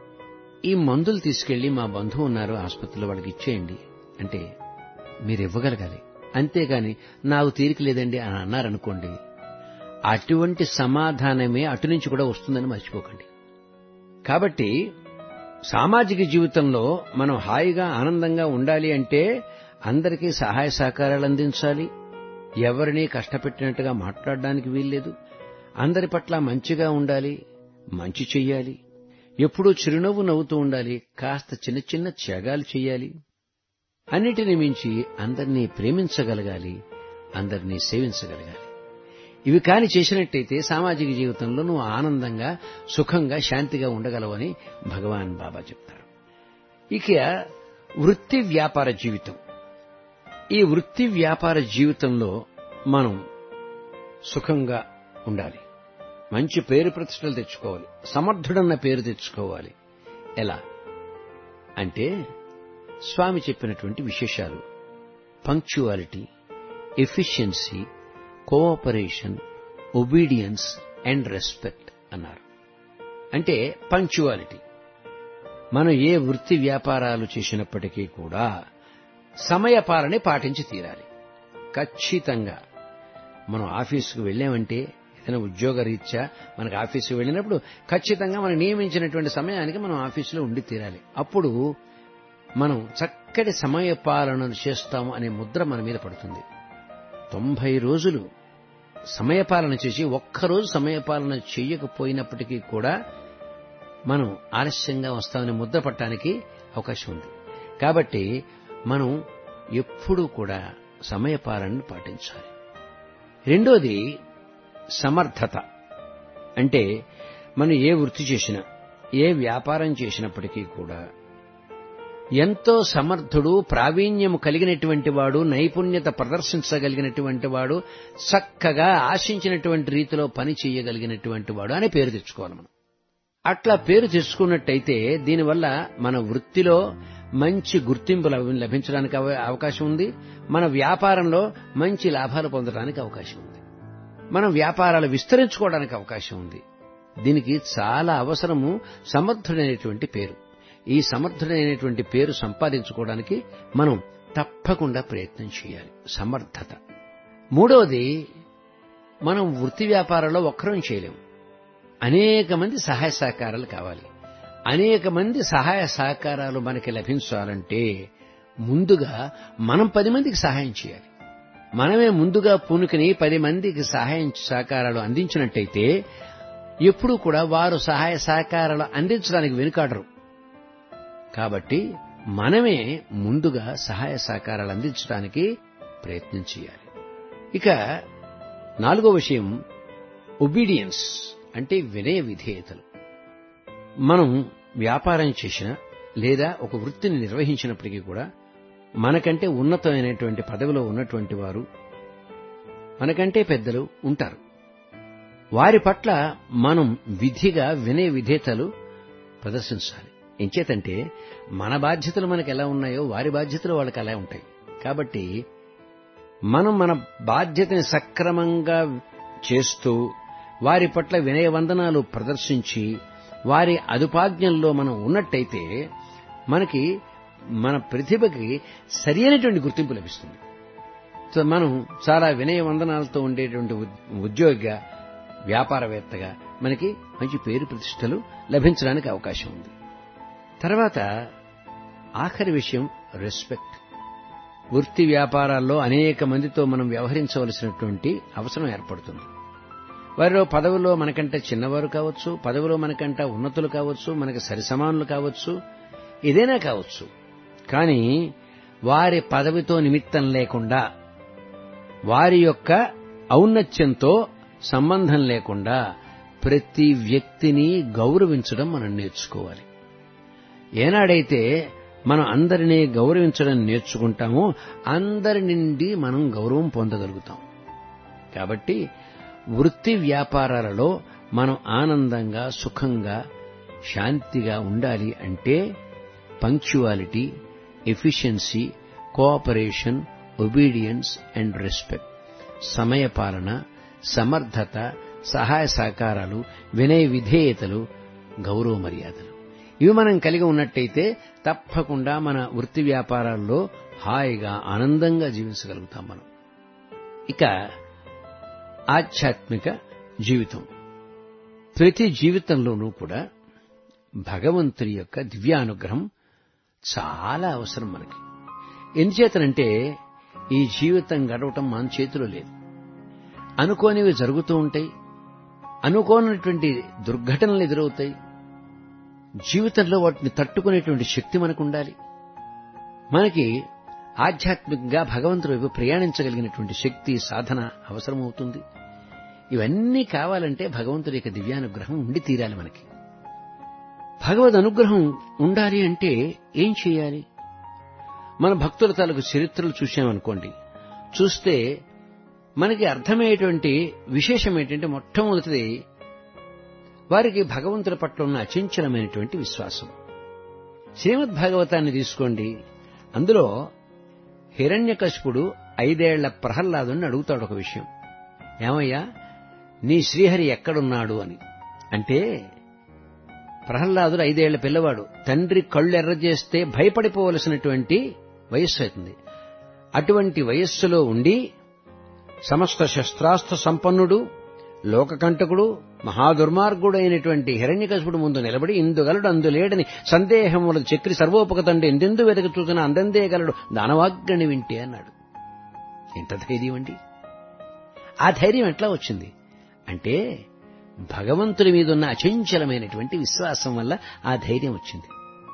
ఈ మందులు తీసుకెళ్లి మా బంధువు ఉన్నారు ఆసుపత్రిలో వాళ్ళకి ఇచ్చేయండి అంటే మీరు ఇవ్వగలగాలి అంతేగాని నాకు తీరిక లేదండి అని అన్నారనుకోండి అటువంటి సమాధానమే అటు నుంచి కూడా వస్తుందని మర్చిపోకండి కాబట్టి సామాజిక జీవితంలో మనం హాయిగా ఆనందంగా ఉండాలి అంటే అందరికీ సహాయ సహకారాలు అందించాలి ఎవరిని కష్టపెట్టినట్టుగా మాట్లాడడానికి వీల్లేదు అందరి పట్ల మంచిగా ఉండాలి మంచి చెయ్యాలి ఎప్పుడూ చిరునవ్వు నవ్వుతూ ఉండాలి కాస్త చిన్న చిన్న త్యాగాలు చెయ్యాలి అన్నిటిని మించి అందరినీ ప్రేమించగలగాలి అందరినీ సేవించగలగాలి ఇవి కాని చేసినట్టయితే సామాజిక జీవితంలో నువ్వు ఆనందంగా సుఖంగా శాంతిగా ఉండగలవని భగవాన్ బాబా చెప్తారు ఇక వృత్తి వ్యాపార జీవితం ఈ వృత్తి వ్యాపార జీవితంలో మనం సుఖంగా ఉండాలి మంచి పేరు ప్రతిష్టలు తెచ్చుకోవాలి సమర్థుడన్న పేరు తెచ్చుకోవాలి ఎలా అంటే స్వామి చెప్పినటువంటి విశేషాలు punctuality efficiency cooperation obedience and respect అన్నారు అంటే పంక్చువాలిటీ మనం ఏ వృత్తి వ్యాపారాలు చేసినప్పటికీ కూడా సమయపాలనే పాటించి తీరాలి ఖచ్చితంగా మనం ఆఫీసుకు వెళ్ళామంటే ఏదైనా ఉద్యోగ రీత్యా మనకు ఆఫీసుకు వెళ్ళినప్పుడు ఖచ్చితంగా మనం నియమించినటువంటి సమయానికి మనం ఆఫీసులో ఉండి తీరాలి అప్పుడు మనం చక్కటి సమయపాలన చేస్తాము అనే ముద్ర మన మీద పడుతుంది తొంభై రోజులు సమయపాలన చేసి ఒక్కరోజు సమయపాలన చెయ్యకపోయినప్పటికీ కూడా మనం ఆలస్యంగా వస్తామని ముద్ర పట్టడానికి అవకాశం ఉంది కాబట్టి మనం ఎప్పుడూ కూడా సమయపాలనను పాటించాలి రెండోది సమర్థత అంటే మనం ఏ వృత్తి చేసినా ఏ వ్యాపారం చేసినప్పటికీ కూడా ఎంతో సమర్థుడు ప్రావీణ్యము కలిగినటువంటి వాడు నైపుణ్యత ప్రదర్శించగలిగినటువంటి వాడు చక్కగా ఆశించినటువంటి రీతిలో పని చేయగలిగినటువంటి వాడు అనే పేరు తెచ్చుకోవాలి మనం అట్లా పేరు తెచ్చుకున్నట్టయితే దీనివల్ల మన వృత్తిలో మంచి గుర్తింపు లభి- లభించడానికి అవ- అవకాశం ఉంది మన వ్యాపారంలో మంచి లాభాలు పొందడానికి అవకాశం ఉంది మనం వ్యాపారాలు విస్తరించుకోవడానికి అవకాశం ఉంది దీనికి చాలా అవసరము సమర్థుడైనటువంటి పేరు ఈ సమర్థుడైనటువంటి పేరు సంపాదించుకోవడానికి మనం తప్పకుండా ప్రయత్నం చేయాలి సమర్థత మూడవది మనం వృత్తి వ్యాపారంలో ఒక్కరం చేయలేము అనేక మంది సహాయ సహకారాలు కావాలి అనేక మంది సహాయ సహకారాలు మనకి లభించాలంటే ముందుగా మనం పది మందికి సహాయం చేయాలి మనమే ముందుగా పూనుకుని పది మందికి సహాయం సహకారాలు అందించినట్టయితే ఎప్పుడూ కూడా వారు సహాయ సహకారాలు అందించడానికి వెనుకాడరు కాబట్టి మనమే ముందుగా సహాయ సహకారాలు అందించడానికి ప్రయత్నం చేయాలి ఇక నాలుగో విషయం ఒబీడియన్స్ అంటే వినయ విధేయతలు మనం వ్యాపారం చేసిన లేదా ఒక వృత్తిని నిర్వహించినప్పటికీ కూడా మనకంటే ఉన్నతమైనటువంటి పదవిలో ఉన్నటువంటి వారు మనకంటే పెద్దలు ఉంటారు వారి పట్ల మనం విధిగా వినయ విధేతలు ప్రదర్శించాలి ఎంచేతంటే మన బాధ్యతలు మనకు ఎలా ఉన్నాయో వారి బాధ్యతలు వాళ్ళకి అలా ఉంటాయి కాబట్టి మనం మన బాధ్యతని సక్రమంగా చేస్తూ వారి పట్ల వినయవందనాలు ప్రదర్శించి వారి అదుపాజ్ఞల్లో మనం ఉన్నట్టయితే మనకి మన ప్రతిభకి సరి అయినటువంటి గుర్తింపు లభిస్తుంది సో మనం చాలా వినయవందనాలతో ఉండేటువంటి ఉద్- ఉద్యోగిగా వ్యాపారవేత్తగా మనకి మంచి పేరు ప్రతిష్టలు లభించడానికి అవకాశం ఉంది తర్వాత ఆఖరి విషయం రెస్పెక్ట్ వృత్తి వ్యాపారాల్లో అనేక మందితో మనం వ్యవహరించవలసినటువంటి అవసరం ఏర్పడుతుంది వారిలో పదవిలో మనకంటే చిన్నవారు కావచ్చు పదవిలో మనకంటే ఉన్నతులు కావచ్చు మనకి సరిసమానులు కావచ్చు ఏదైనా కావచ్చు కానీ వారి పదవితో నిమిత్తం లేకుండా వారి యొక్క ఔన్నత్యంతో సంబంధం లేకుండా ప్రతి వ్యక్తిని గౌరవించడం మనం నేర్చుకోవాలి ఏనాడైతే మనం అందరినీ గౌరవించడం నేర్చుకుంటామో అందరి నుండి మనం గౌరవం పొందగలుగుతాం కాబట్టి వృత్తి వ్యాపారాలలో మనం ఆనందంగా సుఖంగా శాంతిగా ఉండాలి అంటే punctuality efficiency cooperation obedience and respect సమయపాలన సమర్థత సహాయ సహకారాలు వినయ విధేయతలు గౌరవ మర్యాదలు ఇవి మనం కలిగి ఉన్నట్టయితే తప్పకుండా మన వృత్తి వ్యాపారాల్లో హాయిగా ఆనందంగా జీవించగలుగుతాం మనం ఇక ఆధ్యాత్మిక జీవితం ప్రతి జీవితంలోనూ కూడా భగవంతుడి యొక్క దివ్యానుగ్రహం చాలా అవసరం మనకి ఎందుచేతనంటే ఈ జీవితం గడవటం మన చేతిలో లేదు అనుకోనివి జరుగుతూ ఉంటాయి అనుకోనటువంటి దుర్ఘటనలు ఎదురవుతాయి జీవితంలో వాటిని తట్టుకునేటువంటి శక్తి మనకు ఉండాలి మనకి ఆధ్యాత్మికంగా భగవంతుడి వైపు ప్రయాణించగలిగినటువంటి శక్తి సాధన అవసరమవుతుంది ఇవన్నీ కావాలంటే భగవంతుడి యొక్క దివ్యానుగ్రహం ఉండి తీరాలి మనకి భగవద్ అనుగ్రహం ఉండాలి అంటే ఏం చేయాలి మన భక్తుల తాలూకు చరిత్రలు చూశామనుకోండి చూస్తే మనకి అర్థమయ్యేటువంటి విశేషం ఏంటంటే మొట్టమొదటిది వారికి భగవంతుడి పట్ల ఉన్న అచంచలమైనటువంటి విశ్వాసం శ్రీమద్ భాగవతాన్ని తీసుకోండి అందులో హిరణ్యకశిపుడు ఐదేళ్ల ప్రహ్లాదుని అడుగుతాడు ఒక విషయం ఏమయ్యా నీ శ్రీహరి ఎక్కడున్నాడు అని అంటే ప్రహ్లాదుడు ఐదేళ్ల పిల్లవాడు తండ్రి కళ్ళు ఎర్ర చేస్తే భయపడిపోవలసినటువంటి వయస్సు అవుతుంది అటువంటి వయస్సులో ఉండి సమస్త శస్త్రాస్త్ర సంపన్నుడు లోకకంటకుడు మహాదుర్మార్గుడు అయినటువంటి హిరణ్యకశిపుడు ముందు నిలబడి ఇందుగలడు అందులేడని సందేహముల చక్రి సర్వోపగతండి ఎందెందు వెతక చూసిన అందందే గలడు దానవాగ్ని వింటే అన్నాడు ఎంత ధైర్యం అండి ఆ ధైర్యం ఎట్లా వచ్చింది అంటే భగవంతుడి మీద ఉన్న అచంచలమైనటువంటి విశ్వాసం వల్ల ఆ ధైర్యం వచ్చింది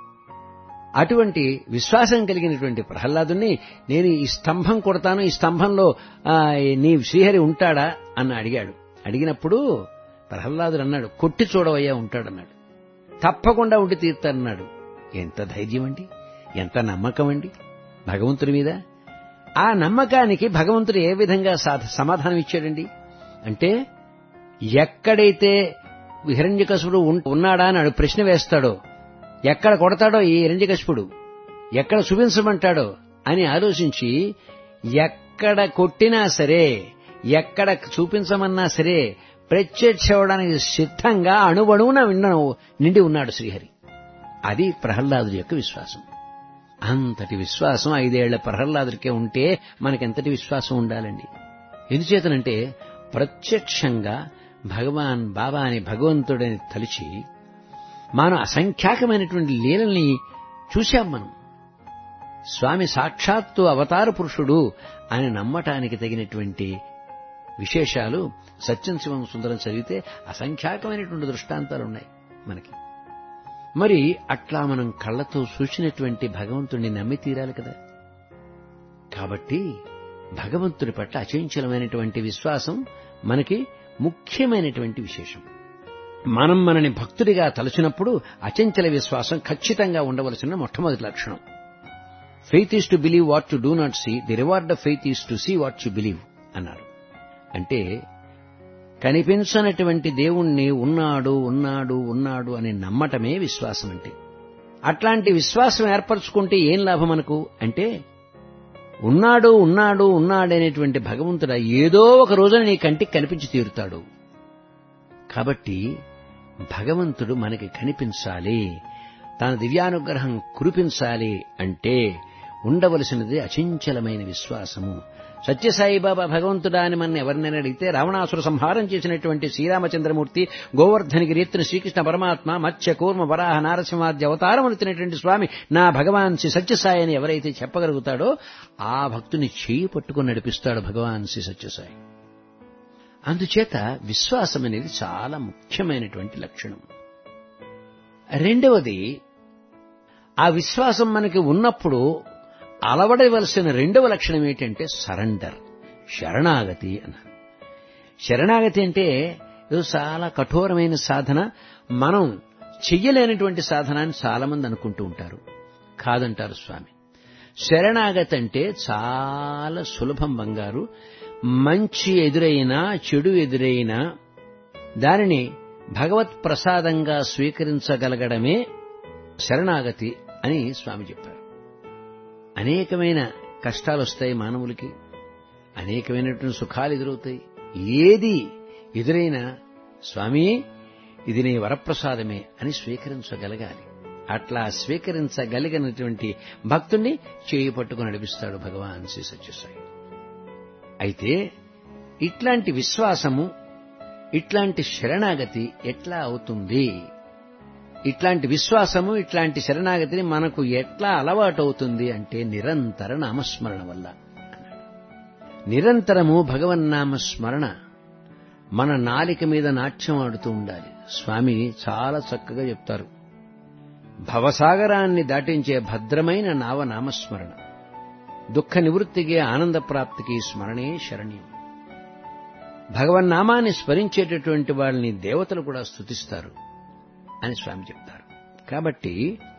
అటువంటి విశ్వాసం కలిగినటువంటి ప్రహ్లాదుని నేను ఈ స్తంభం కొడతాను ఈ స్తంభంలో ఆ, నీ శ్రీహరి ఉంటాడా అని అడిగాడు అడిగినప్పుడు ప్రహ్లాదుడు అన్నాడు కొట్టి చూడవయ్యా ఉంటాడన్నాడు తప్పకుండా ఉండి తీరుతాడన్నాడు ఎంత ధైర్యం అండి ఎంత నమ్మకం అండి భగవంతుడి మీద ఆ నమ్మకానికి భగవంతుడు ఏ విధంగా సాధ- సమాధానం ఇచ్చాడండి అంటే ఎక్కడైతే హిరణ్యకశుడు ఉన్నాడా అని అడు ప్రశ్న వేస్తాడో ఎక్కడ కొడతాడో ఈ హిరణ్యకశిపుడు ఎక్కడ చూపించమంటాడో అని ఆలోచించి ఎక్కడ కొట్టినా సరే ఎక్కడ చూపించమన్నా సరే ప్రత్యక్షవడానికి సిద్ధంగా అణువణువున విన్న నిండి ఉన్నాడు శ్రీహరి అది ప్రహ్లాదుడి యొక్క విశ్వాసం అంతటి విశ్వాసం ఐదేళ్ల ప్రహ్లాదుడికే ఉంటే మనకెంతటి విశ్వాసం ఉండాలండి ఎందుచేతనంటే ప్రత్యక్షంగా భగవాన్ బాబా అని భగవంతుడని తలిచి మనం అసంఖ్యాకమైనటువంటి లీలల్ని చూశాం మనం స్వామి సాక్షాత్తు అవతార పురుషుడు అని నమ్మటానికి తగినటువంటి విశేషాలు సత్యం శివం సుందరం చదివితే అసంఖ్యాకమైనటువంటి దృష్టాంతాలు ఉన్నాయి మనకి మరి అట్లా మనం కళ్ళతో చూసినటువంటి భగవంతుణ్ణి నమ్మి తీరాలి కదా కాబట్టి భగవంతుడి పట్ల అచంచలమైనటువంటి విశ్వాసం మనకి ముఖ్యమైనటువంటి విశేషం మనం మనని భక్తుడిగా తలచినప్పుడు అచంచల విశ్వాసం ఖచ్చితంగా ఉండవలసిన మొట్టమొదటి లక్షణం faith is to believe what to do not see the reward of faith is to see what you believe అన్నారు అంటే కనిపించనటువంటి దేవుణ్ణి ఉన్నాడు ఉన్నాడు ఉన్నాడు అని నమ్మటమే విశ్వాసం అంటే అట్లాంటి విశ్వాసం ఏర్పరచుకుంటే ఏం లాభం మనకు అంటే ఉన్నాడు ఉన్నాడు ఉన్నాడనేటువంటి భగవంతుడు ఏదో ఒక రోజున నీ కంటికి కనిపించి తీరుతాడు కాబట్టి భగవంతుడు మనకి కనిపించాలి తన దివ్యానుగ్రహం కురిపించాలి అంటే ఉండవలసినది అచంచలమైన విశ్వాసము సత్యసాయిబాబా భగవంతుడా అని మన ఎవరినైనా అడిగితే రావణాసుర సంహారం చేసినటువంటి శ్రీరామచంద్రమూర్తి గోవర్ధనికి రీతిని శ్రీకృష్ణ పరమాత్మ మత్స్య కూర్మ వరాహ నారసింహాద్య అవతారములు తినేటువంటి స్వామి నా భగవాన్ శ్రీ సత్యసాయి అని ఎవరైతే చెప్పగలుగుతాడో ఆ భక్తుని చేయి పట్టుకుని నడిపిస్తాడు భగవాన్ శ్రీ సత్యసాయి అందుచేత విశ్వాసం అనేది చాలా ముఖ్యమైనటువంటి లక్షణం రెండవది ఆ విశ్వాసం మనకి ఉన్నప్పుడు అలవడవలసిన రెండవ లక్షణం ఏంటంటే సరెండర్ శరణాగతి అన్నారు శరణాగతి అంటే ఇది చాలా కఠోరమైన సాధన మనం చెయ్యలేనటువంటి సాధన అని చాలా మంది అనుకుంటూ ఉంటారు కాదంటారు స్వామి శరణాగతి అంటే చాలా సులభం బంగారు మంచి ఎదురైనా చెడు ఎదురైనా దానిని భగవత్ ప్రసాదంగా స్వీకరించగలగడమే శరణాగతి అని స్వామి చెప్పారు అనేకమైన కష్టాలు వస్తాయి మానవులకి అనేకమైనటువంటి సుఖాలు ఎదురవుతాయి ఏది ఎదురైనా స్వామి ఇది నీ వరప్రసాదమే అని స్వీకరించగలగాలి అట్లా స్వీకరించగలిగినటువంటి భక్తుణ్ణి చేయి పట్టుకుని నడిపిస్తాడు భగవాన్ శ్రీ సత్యసాయి అయితే ఇట్లాంటి విశ్వాసము ఇట్లాంటి శరణాగతి ఎట్లా అవుతుంది ఇట్లాంటి విశ్వాసము ఇట్లాంటి శరణాగతిని మనకు ఎట్లా అలవాటు అవుతుంది అంటే నిరంతర నామస్మరణ వల్ల నిరంతరము భగవన్నామ స్మరణ మన నాలిక మీద నాట్యం ఆడుతూ ఉండాలి స్వామి చాలా చక్కగా చెప్తారు భవసాగరాన్ని దాటించే భద్రమైన నావ నామస్మరణ దుఃఖ నివృత్తికి ఆనంద ప్రాప్తికి స్మరణే శరణ్యం భగవన్నామాన్ని స్మరించేటటువంటి వాళ్ళని దేవతలు కూడా స్తుతిస్తారు అని స్వామి చెప్తారు కాబట్టి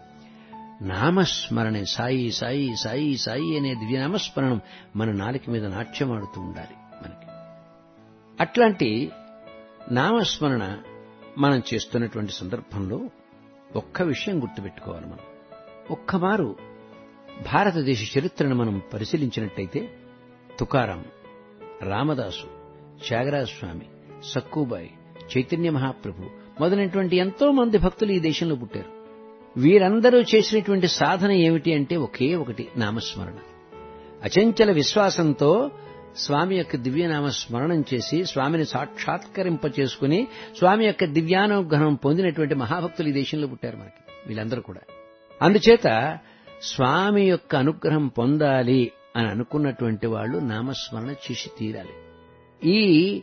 నామస్మరణ సాయి సాయి సాయి సాయి అనే దివ్యనామస్మరణం మన నాలిక మీద నాట్యమాడుతూ ఉండాలి మనకి అట్లాంటి నామస్మరణ మనం చేస్తున్నటువంటి సందర్భంలో ఒక్క విషయం గుర్తుపెట్టుకోవాలి మనం ఒక్కమారు భారతదేశ చరిత్రను మనం పరిశీలించినట్టయితే తుకారాం రామదాసు త్యాగరాజస్వామి సక్కుబాయి చైతన్య మహాప్రభు మొదలైనటువంటి ఎంతో మంది భక్తులు ఈ దేశంలో పుట్టారు వీరందరూ చేసినటువంటి సాధన ఏమిటి అంటే ఒకే ఒకటి నామస్మరణ అచంచల విశ్వాసంతో స్వామి యొక్క దివ్యనామ స్మరణం చేసి స్వామిని సాక్షాత్కరింప చేసుకుని స్వామి యొక్క దివ్యానుగ్రహం పొందినటువంటి మహాభక్తులు ఈ దేశంలో పుట్టారు మనకి వీళ్ళందరూ కూడా అందుచేత స్వామి యొక్క అనుగ్రహం పొందాలి అని అనుకున్నటువంటి వాళ్ళు నామస్మరణ చేసి తీరాలి ఈ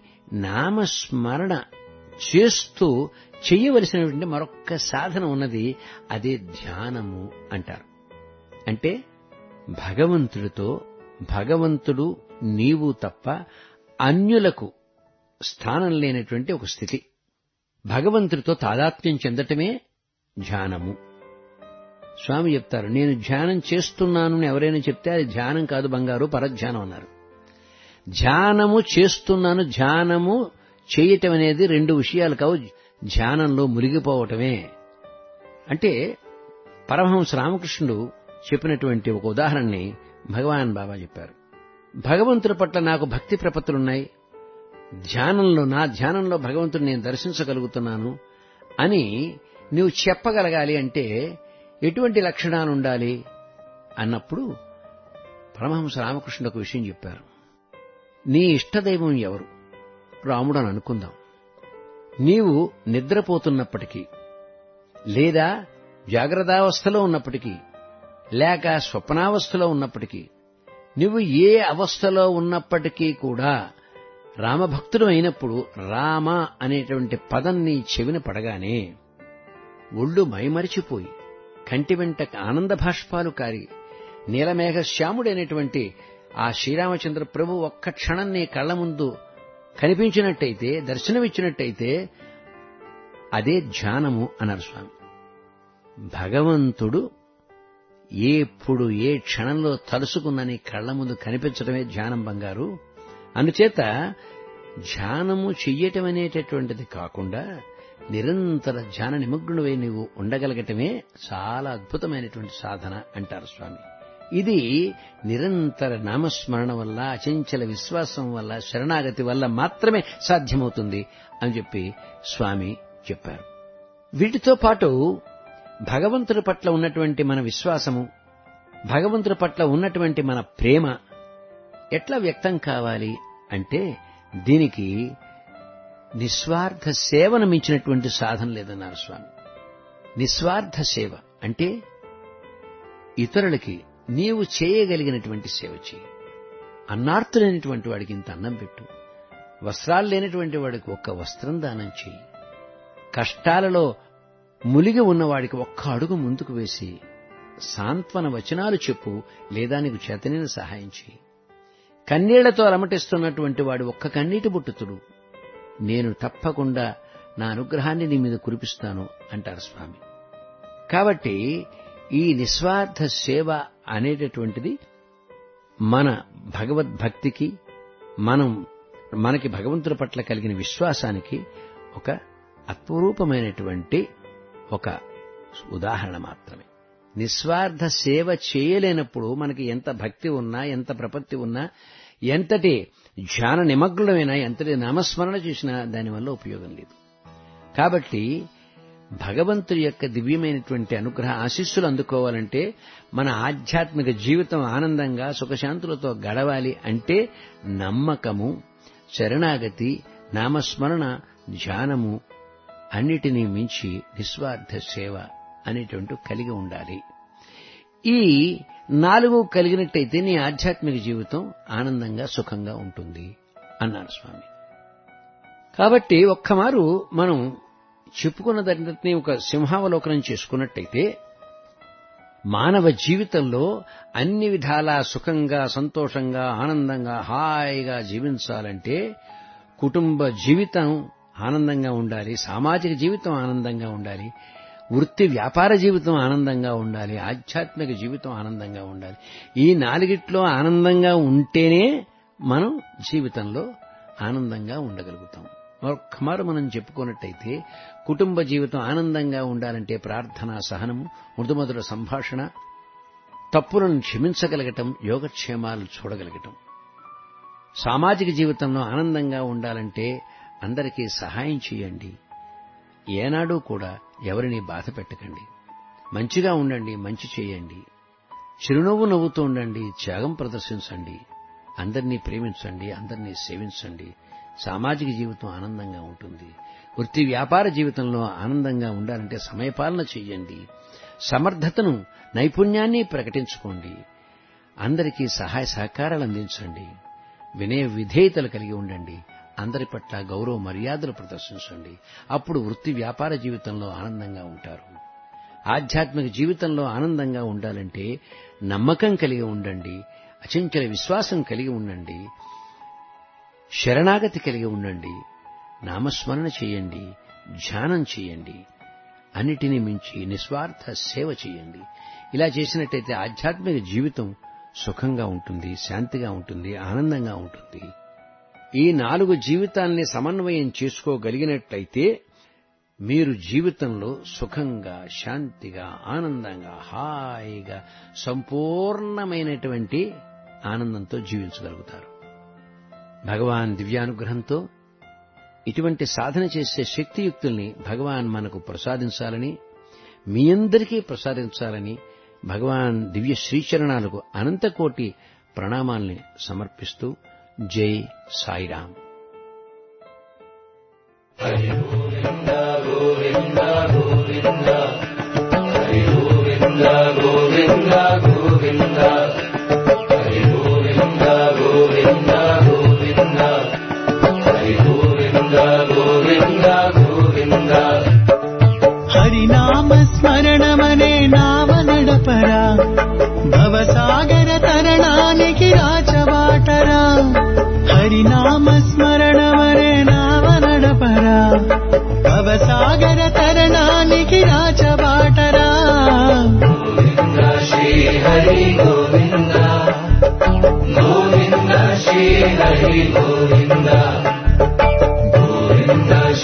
నామస్మరణ చేస్తూ చెయ్యవలసినటువంటి మరొక్క సాధన ఉన్నది అదే ధ్యానము అంటారు అంటే భగవంతుడితో భగవంతుడు నీవు తప్ప అన్యులకు స్థానం లేనటువంటి ఒక స్థితి భగవంతుడితో తాదాత్మ్యం చెందటమే ధ్యానము స్వామి చెప్తారు నేను ధ్యానం చేస్తున్నాను అని ఎవరైనా చెప్తే అది ధ్యానం కాదు బంగారు పరధ్యానం అన్నారు ధ్యానము చేస్తున్నాను ధ్యానము చేయటం అనేది రెండు విషయాలు కావు ధ్యానంలో మునిగిపోవటమే అంటే పరమహంస రామకృష్ణుడు చెప్పినటువంటి ఒక ఉదాహరణని భగవాన్ బాబా చెప్పారు భగవంతుడి పట్ల నాకు భక్తి ప్రపత్తులున్నాయి ధ్యానంలో నా ధ్యానంలో భగవంతుడిని నేను దర్శించగలుగుతున్నాను అని నువ్వు చెప్పగలగాలి అంటే ఎటువంటి లక్షణాలు ఉండాలి అన్నప్పుడు పరమహంస రామకృష్ణుడు ఒక విషయం చెప్పారు నీ ఇష్టదైవం ఎవరు రాముడు అని అనుకుందాం నీవు నిద్రపోతున్నప్పటికీ లేదా జాగ్రత్తావస్థలో ఉన్నప్పటికీ లేక స్వప్నావస్థలో ఉన్నప్పటికీ నువ్వు ఏ అవస్థలో ఉన్నప్పటికీ కూడా రామభక్తుడు అయినప్పుడు రామ అనేటువంటి పదం నీ చెవిన పడగానే ఒళ్ళు మైమరిచిపోయి కంటి వెంట ఆనంద భాష్పాలు కారి నీలమేఘ శ్యాముడైనటువంటి ఆ శ్రీరామచంద్ర ప్రభు ఒక్క క్షణం నీ కళ్ల ముందు కనిపించినట్టయితే దర్శనమిచ్చినట్టయితే అదే ధ్యానము అన్నారు స్వామి భగవంతుడు ఎప్పుడు ఏ క్షణంలో తలుసుకున్న నీ కళ్ల ముందు కనిపించడమే ధ్యానం బంగారు అందుచేత ధ్యానము చెయ్యటం అనేటటువంటిది కాకుండా నిరంతర ధ్యాన నిమగ్నుడై నీవు ఉండగలగటమే చాలా అద్భుతమైనటువంటి సాధన అంటారు స్వామి ఇది నిరంతర నామస్మరణ వల్ల అచంచల విశ్వాసం వల్ల శరణాగతి వల్ల మాత్రమే సాధ్యమవుతుంది అని చెప్పి స్వామి చెప్పారు వీటితో పాటు భగవంతుడి పట్ల ఉన్నటువంటి మన విశ్వాసము భగవంతుడి పట్ల ఉన్నటువంటి మన ప్రేమ ఎట్లా వ్యక్తం కావాలి అంటే దీనికి నిస్వార్థ సేవను మించినటువంటి సాధన లేదన్నారు స్వామి నిస్వార్థ సేవ అంటే ఇతరులకి నీవు చేయగలిగినటువంటి సేవ చేయి అన్నార్థులైనటువంటి వాడికి ఇంత అన్నం పెట్టు వస్త్రాలు లేనటువంటి వాడికి ఒక్క వస్త్రం దానం చేయి కష్టాలలో ములిగి ఉన్నవాడికి ఒక్క అడుగు ముందుకు వేసి సాంత్వన వచనాలు చెప్పు లేదా నీకు చేతనైన సహాయం చేయి కన్నీళ్లతో అలమటిస్తున్నటువంటి వాడు ఒక్క కన్నీటి బుట్టుతుడు నేను తప్పకుండా నా అనుగ్రహాన్ని నీ మీద కురిపిస్తాను అంటారు స్వామి కాబట్టి ఈ నిస్వార్థ సేవ అనేటటువంటిది మన భగవద్భక్తికి మనం మనకి భగవంతుడి పట్ల కలిగిన విశ్వాసానికి ఒక అపురూపమైనటువంటి ఒక ఉదాహరణ మాత్రమే నిస్వార్థ సేవ చేయలేనప్పుడు మనకి ఎంత భక్తి ఉన్నా ఎంత ప్రపత్తి ఉన్నా ఎంతటి ధ్యాన నిమగ్నుడమైనా ఎంతటి నామస్మరణ చేసినా దానివల్ల ఉపయోగం లేదు కాబట్టి భగవంతుడి యొక్క దివ్యమైనటువంటి అనుగ్రహ ఆశీస్సులు అందుకోవాలంటే మన ఆధ్యాత్మిక జీవితం ఆనందంగా సుఖశాంతులతో గడవాలి అంటే నమ్మకము శరణాగతి నామస్మరణ ధ్యానము అన్నిటినీ మించి నిస్వార్థ సేవ అనేటువంటి కలిగి ఉండాలి ఈ నాలుగు కలిగినట్టయితే నీ ఆధ్యాత్మిక జీవితం ఆనందంగా సుఖంగా ఉంటుంది అన్నారు స్వామి కాబట్టి ఒక్కమారు మనం చెప్పుకున్న దాన్ని ఒక సింహావలోకనం చేసుకున్నట్టయితే మానవ జీవితంలో అన్ని విధాలా సుఖంగా సంతోషంగా ఆనందంగా హాయిగా జీవించాలంటే కుటుంబ జీవితం ఆనందంగా ఉండాలి సామాజిక జీవితం ఆనందంగా ఉండాలి వృత్తి వ్యాపార జీవితం ఆనందంగా ఉండాలి ఆధ్యాత్మిక జీవితం ఆనందంగా ఉండాలి ఈ నాలుగిట్లో ఆనందంగా ఉంటేనే మనం జీవితంలో ఆనందంగా ఉండగలుగుతాం మరొక్కమారు మనం చెప్పుకున్నట్టయితే కుటుంబ జీవితం ఆనందంగా ఉండాలంటే ప్రార్థన సహనము మృదుమధుర సంభాషణ తప్పులను క్షమించగలగటం యోగక్షేమాలు చూడగలగటం సామాజిక జీవితంలో ఆనందంగా ఉండాలంటే అందరికీ సహాయం చేయండి ఏనాడూ కూడా ఎవరిని బాధ పెట్టకండి మంచిగా ఉండండి మంచి చేయండి చిరునవ్వు నవ్వుతూ ఉండండి త్యాగం ప్రదర్శించండి అందరినీ ప్రేమించండి అందరినీ సేవించండి సామాజిక జీవితం ఆనందంగా ఉంటుంది వృత్తి వ్యాపార జీవితంలో ఆనందంగా ఉండాలంటే సమయపాలన చెయ్యండి సమర్థతను నైపుణ్యాన్ని ప్రకటించుకోండి అందరికీ సహాయ సహకారాలు అందించండి వినయ విధేయతలు కలిగి ఉండండి అందరి పట్ల గౌరవ మర్యాదలు ప్రదర్శించండి అప్పుడు వృత్తి వ్యాపార జీవితంలో ఆనందంగా ఉంటారు ఆధ్యాత్మిక జీవితంలో ఆనందంగా ఉండాలంటే నమ్మకం కలిగి ఉండండి అచంచల విశ్వాసం కలిగి ఉండండి శరణాగతి కలిగి ఉండండి నామస్మరణ చేయండి ధ్యానం చేయండి అన్నిటినీ మించి నిస్వార్థ సేవ చేయండి ఇలా చేసినట్టయితే ఆధ్యాత్మిక జీవితం సుఖంగా ఉంటుంది శాంతిగా ఉంటుంది ఆనందంగా ఉంటుంది ఈ నాలుగు జీవితాల్ని సమన్వయం చేసుకోగలిగినట్లయితే మీరు జీవితంలో సుఖంగా శాంతిగా ఆనందంగా హాయిగా సంపూర్ణమైనటువంటి ఆనందంతో జీవించగలుగుతారు భగవాన్ దివ్యానుగ్రహంతో ఇటువంటి సాధన చేసే శక్తియుక్తుల్ని భగవాన్ మనకు ప్రసాదించాలని మీ అందరికీ ప్రసాదించాలని భగవాన్ దివ్య శ్రీచరణాలకు అనంతకోటి ప్రణామాల్ని సమర్పిస్తూ జై సాయిరాం హరినామ స్మరణమనే నావ నడపరా భవసాగర తరణానికి రాచబాటరా హరినామ స్మరణమనే నావ నడపరా భవసాగర తరణానికి రాచబాటరా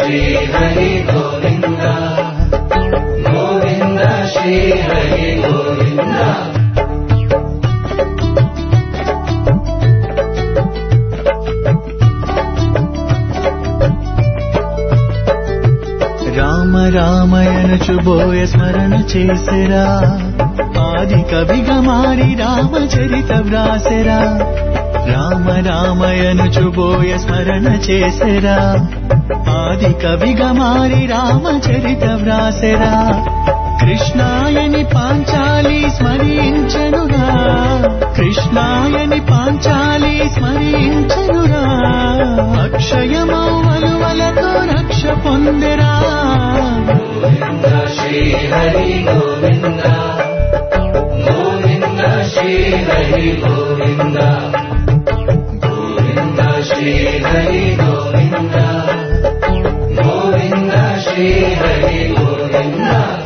శ్రీ హరి గోవింద గోవింద శ్రీ హరి గోవింద రామ రామయనుచుబోయ స్మరణ చేసెరా ఆది కవిగా మారి రామచరిత వ్రాసెరా రామ రామయనుచుబోయ స్మరణ చేసెరా ఆది కవిగా మారి రామచరిత వ్రాసెరా కృష్ణాయని పాంచాలి స్మరించనురా కృష్ణాయని పాంచాలి స్మరించనురా అక్షయమౌవలువలతో రక్ష పొందెరా గోవింద శ్రీ హరి గోవింద గోవింద శ్రీ హరి గోవింద గోవింద శ్రీ హరి గోవింద గోవింద శ్రీ హరి గోవింద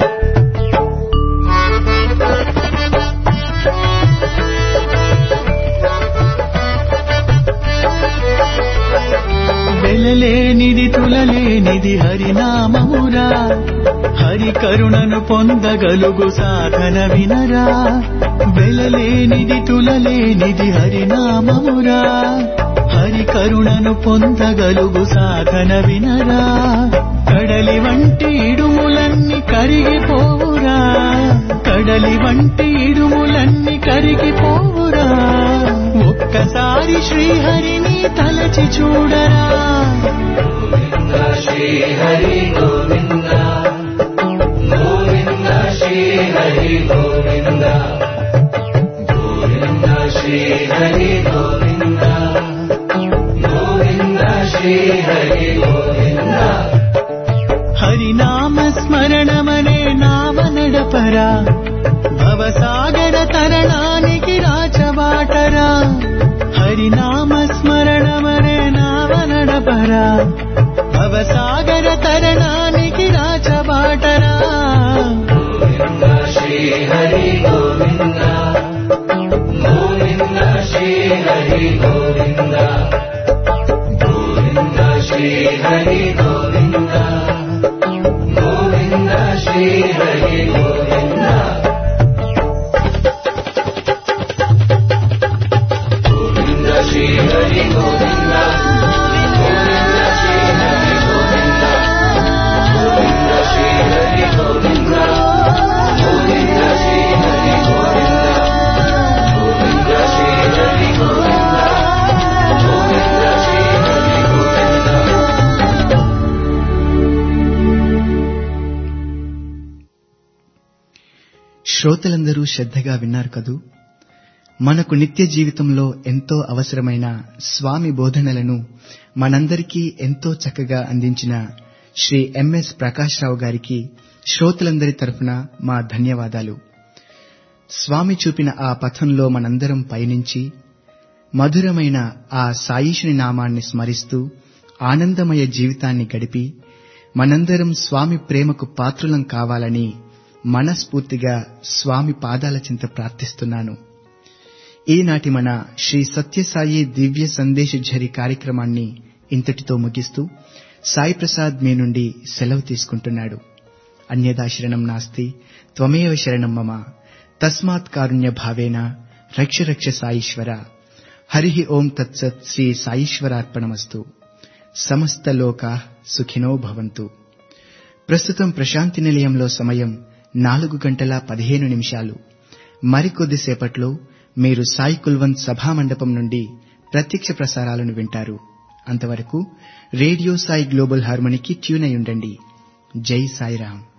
వెలలేనిది తులలేనిది హరినామమురా హరి కరుణను పొందగలుగు సాధన వినరా వెలలేనిది తులలేనిది హరినామమురా హరి కరుణను పొందగలుగు సాధన వినరా కడలి వంటి ఇడుములన్నీ కరిగిపోవురా కడలి వంటి ఇడుములన్నీ కరిగిపోవురా ఒక్కసారి శ్రీహరిని తలచి చూడరా గోవింద శ్రీహరి గోవింద గోవింద శ్రీహరి గోవింద గోవింద శ్రీహరి గోవింద గోవింద శ్రీహరి గోవింద హరినామ స్మరణమనే నామ నడపరా భవసాగర తరణానికి రాచబాటరా హరినామ స్మరణమనే నామ నడపరా భవసాగర తరణానికి రాచబాటరా గోవింద శ్రీ హరి గోవింద గోవింద శ్రీ హరి గోవింద గోవింద శ్రీ హరి గోవింద గోవింద శ్రీ హరి గోవింద గోవింద శ్రీ హరి గోవింద గోవింద శ్రీ హరి గోవింద గోవింద శ్రీ హరి గోవింద గోవింద శ్రీ హరి గోవింద గోవింద శ్రీ హరి గోవింద గోవింద శ్రీ హరి గోవింద శ్రోతలందరూ శ్రద్ధగా విన్నారు కదూ మనకు నిత్య జీవితంలో ఎంతో అవసరమైన స్వామి బోధనలను మనందరికీ ఎంతో చక్కగా అందించిన శ్రీ ఎంఎస్ ప్రకాశ్రావు గారికి శ్రోతలందరి తరఫున మా ధన్యవాదాలు స్వామి చూపిన ఆ పథంలో మనందరం పయనించి మధురమైన ఆ సాయిషుని నామాన్ని స్మరిస్తూ ఆనందమయ జీవితాన్ని గడిపి మనందరం స్వామి ప్రేమకు పాత్రులం కావాలని మనస్ఫూర్తిగా స్వామి పాదాల చింత ప్రార్థిస్తున్నాను ఈనాటి మన శ్రీ సత్యసాయి దివ్య సందేశ ఝరి కార్యక్రమాన్ని ఇంతటితో ముగిస్తూ సాయి ప్రసాద్ మీ నుండి సెలవు తీసుకుంటున్నాడు అన్యదా శరణం నాస్తి త్వమేవ శరణం మమ తస్మాత్ కారుణ్య భావేన రక్ష రక్ష సాయిశ్వర హరి ఓం తత్సత్ శ్రీ సాయిశ్వరార్పణమస్తు సమస్త లోకా సుఖినో భవంతు ప్రస్తుతం ప్రశాంతి నిలయంలో సమయం నాలుగు గంటల పదిహేను నిమిషాలు మరికొద్దిసేపట్లో మీరు సాయి కుల్వంత్ సభామండపం నుండి ప్రత్యక్ష ప్రసారాలను వింటారు అంతవరకు రేడియో సాయి గ్లోబల్ హార్మోనికి ట్యూన్ అయి ఉండండి జై సాయిరాం